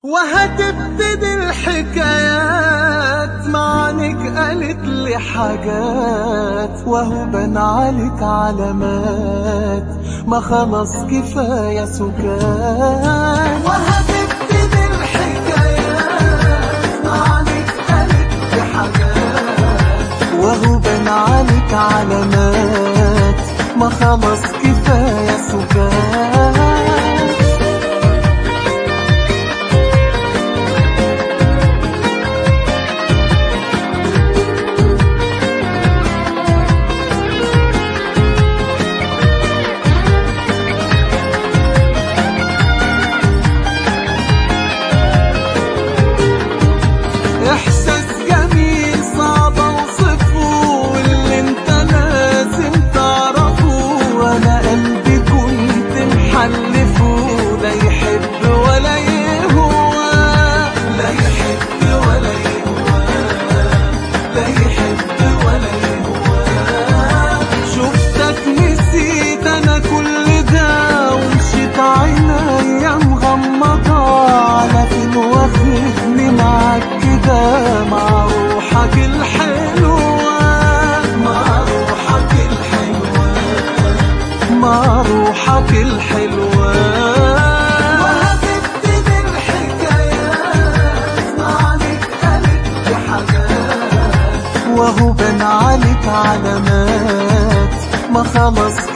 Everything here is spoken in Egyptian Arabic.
وهتبتدي الحكايات معنك قالت لي حاجات وهو بان عليك علامات ما خلاص كفاية سكات وهتبتدي الحكايات معنك قالت لي حاجات وهو بان عليك علامات ما خلاص كفاية سكات احساس جميل صعب اوصفه واللي انت لازم تعرفه وانا قلبي كنت محلفه لا يحب ولا يهوى لا يحب ولا يهوى لا يحب ولا يهوى شفتك نسيت انا كل ده ومشيت عينيا مغمضة على فين واخدني معاك كده مع روحك الحلوة مع روحك الحلوة مع روحك الحلوة وهتبتدي الحكايات معاك قالت لي حاجات وهو بان عليك علامات ما خلاص